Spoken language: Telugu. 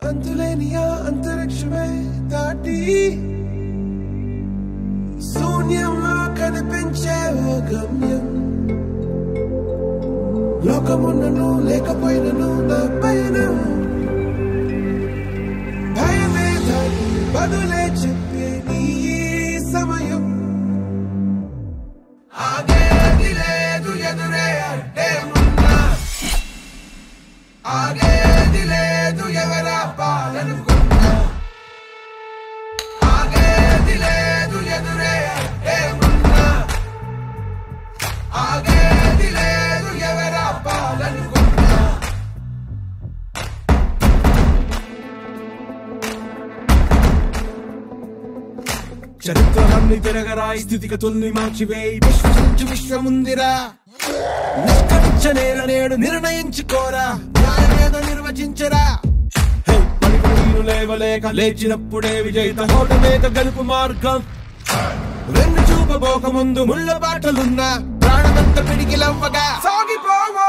అంతులేని ఆ అంతరిక్షమే దాటి శూన్యంలో కనిపించే ఓ గమ్యం లోకమున్నను లేకపోయినను నా పైన భయమే దాని బదులే చెప్పే నీ సమయం ఆగేది లేదు ఎదురే అంటే ఉన్నా ఆగేది లేదు ఎవరా పాలనుకున్నా ఆగేది లేదు ఎదురే అంటే ఉన్నా ఆగేది లేదు ఎవరా పాలనుకున్నా చరిత్రలన్నీ తిరగరాయి స్థితిగతుల్ని మార్చివేయి విశ్వసించు విశ్వముందిరా నిష్కరించనేల నేడు నిర్ణయించుకోరా న్యాయమేదో నిర్వచించరా హే, పలుకులు లేవలేక లేచినప్పుడే విజయిత హోటమేక గెలుపు మార్గం వెన్ను చూపబోక ముందు ముళ్ళ బాటలున్నా ప్రాణమంత పిడికిలవ్వగా సాగిపోవా